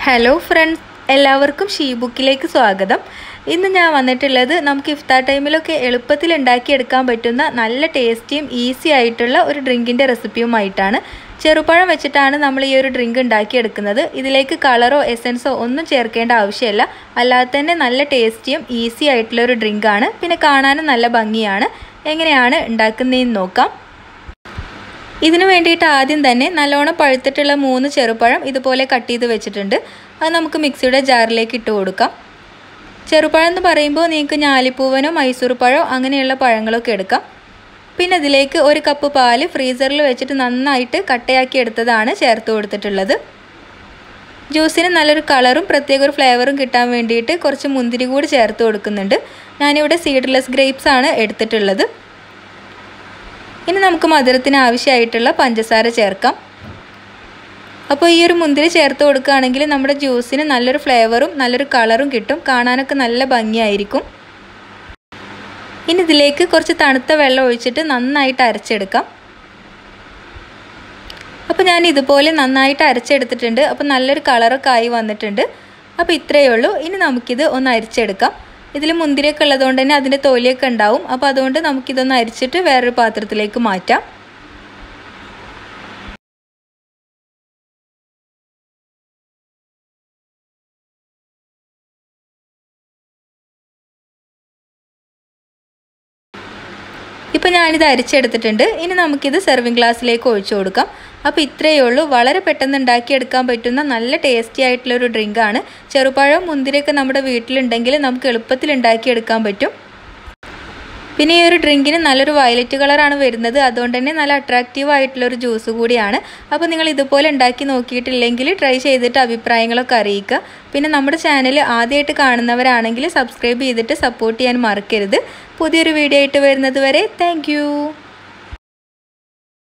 hello friends എല്ലാവർക്കും she ബുക്കിലേക്ക് സ്വാഗതം ഇന്ന് ഞാൻ വന്നിട്ടുള്ളത് നമുക്ക് ഇഫ്താർ ടൈമിലൊക്കെ എളുപ്പത്തിൽ ഉണ്ടാക്കിയെടുക്കാൻ പറ്റുന്ന നല്ല ടേസ്റ്റിയും ഈസി ആയിട്ടുള്ള ഒരു ഡ്രിങ്കിൻ്റെ റെസിപ്പിയുമായിട്ടാണ് ചെറുപഴം വെച്ചിട്ടാണ് നമ്മൾ ഈ ഒരു ഡ്രിങ്ക് ഉണ്ടാക്കിയെടുക്കുന്നത് ഇതിലേക്ക് കളറോ എസൻസോ ഒന്നും ചേർക്കേണ്ട ആവശ്യമില്ല അല്ലാതെ തന്നെ നല്ല ടേസ്റ്റിയും ഈസി ആയിട്ടുള്ള ഒരു ഡ്രിങ്കാണ് പിന്നെ കാണാനും നല്ല ഭംഗിയാണ് എങ്ങനെയാണ് ഉണ്ടാക്കുന്നതെന്ന് നോക്കാം ഇതിനു വേണ്ടിയിട്ട് ആദ്യം തന്നെ നല്ലോണം പഴുത്തിട്ടുള്ള മൂന്ന് ചെറുപഴം ഇതുപോലെ കട്ട് ചെയ്ത് വെച്ചിട്ടുണ്ട് അത് നമുക്ക് മിക്സിയുടെ ജാറിലേക്ക് ഇട്ട് കൊടുക്കാം ചെറുപഴം എന്ന് പറയുമ്പോൾ നിങ്ങൾക്ക് ഞാലിപ്പൂവനോ മൈസൂർ പഴമോ അങ്ങനെയുള്ള പഴങ്ങളൊക്കെ എടുക്കാം പിന്നെ ഇതിലേക്ക് ഒരു കപ്പ് പാല് ഫ്രീസറിൽ വെച്ചിട്ട് നന്നായിട്ട് കട്ടയാക്കി എടുത്തതാണ് ചേർത്ത് കൊടുത്തിട്ടുള്ളത് ജ്യൂസിന് നല്ലൊരു കളറും പ്രത്യേക ഒരു ഫ്ലേവറും കിട്ടാൻ വേണ്ടിയിട്ട് കുറച്ച് മുന്തിരി കൂടി ചേർത്ത് കൊടുക്കുന്നുണ്ട് ഞാനിവിടെ സീഡ്ലെസ് ഗ്രേപ്സ് ആണ് എടുത്തിട്ടുള്ളത് ഇനി നമുക്ക് മധുരത്തിന് ആവശ്യമായിട്ടുള്ള പഞ്ചസാര ചേർക്കാം അപ്പോൾ ഈ ഒരു മുന്തിരി ചേർത്ത് കൊടുക്കുകയാണെങ്കിൽ നമ്മുടെ ജ്യൂസിന് നല്ലൊരു ഫ്ലേവറും നല്ലൊരു കളറും കിട്ടും കാണാനൊക്കെ നല്ല ഭംഗിയായിരിക്കും ഇനി ഇതിലേക്ക് കുറച്ച് തണുത്ത വെള്ളം ഒഴിച്ചിട്ട് നന്നായിട്ട് അരച്ചെടുക്കാം അപ്പോൾ ഞാൻ ഇതുപോലെ നന്നായിട്ട് അരച്ചെടുത്തിട്ടുണ്ട് അപ്പോൾ നല്ലൊരു കളറൊക്കെ ആയി വന്നിട്ടുണ്ട് അപ്പോൾ ഇത്രയേ ഉള്ളൂ ഇനി നമുക്കിത് ഒന്ന് അരിച്ചെടുക്കാം ഇതിൽ മുന്തിരിയൊക്കെ ഉള്ളതുകൊണ്ട് തന്നെ അതിൻ്റെ തൊലിയൊക്കെ ഉണ്ടാവും അപ്പോൾ അതുകൊണ്ട് നമുക്കിതൊന്ന് അരിച്ചിട്ട് വേറൊരു പാത്രത്തിലേക്ക് മാറ്റാം ഇപ്പോൾ ഞാനിത് അരിച്ചെടുത്തിട്ടുണ്ട് ഇനി നമുക്കിത് സെർവിങ് ഗ്ലാസ്സിലേക്ക് ഒഴിച്ചു കൊടുക്കാം അപ്പോൾ ഇത്രയേ ഉള്ളൂ വളരെ പെട്ടെന്ന് ഉണ്ടാക്കിയെടുക്കാൻ പറ്റുന്ന നല്ല ടേസ്റ്റി ആയിട്ടുള്ള ഒരു ഡ്രിങ്കാണ് ചെറുപഴം മുന്തിരിയൊക്കെ നമ്മുടെ വീട്ടിലുണ്ടെങ്കിൽ നമുക്ക് എളുപ്പത്തിൽ ഉണ്ടാക്കിയെടുക്കാൻ പറ്റും പിന്നെ ഈ ഒരു ഡ്രിങ്കിന് നല്ലൊരു വയലറ്റ് കളറാണ് വരുന്നത് അതുകൊണ്ട് തന്നെ നല്ല അട്രാക്റ്റീവ് ആയിട്ടുള്ള ഒരു ജ്യൂസ് കൂടിയാണ് അപ്പോൾ നിങ്ങൾ ഇതുപോലെ ഉണ്ടാക്കി നോക്കിയിട്ടില്ലെങ്കിൽ ട്രൈ ചെയ്തിട്ട് അഭിപ്രായങ്ങളൊക്കെ അറിയിക്കുക പിന്നെ നമ്മുടെ ചാനൽ ആദ്യമായിട്ട് കാണുന്നവരാണെങ്കിൽ സബ്സ്ക്രൈബ് ചെയ്തിട്ട് സപ്പോർട്ട് ചെയ്യാൻ മറക്കരുത് പുതിയൊരു വീഡിയോ ആയിട്ട് വരുന്നത് വരെ താങ്ക്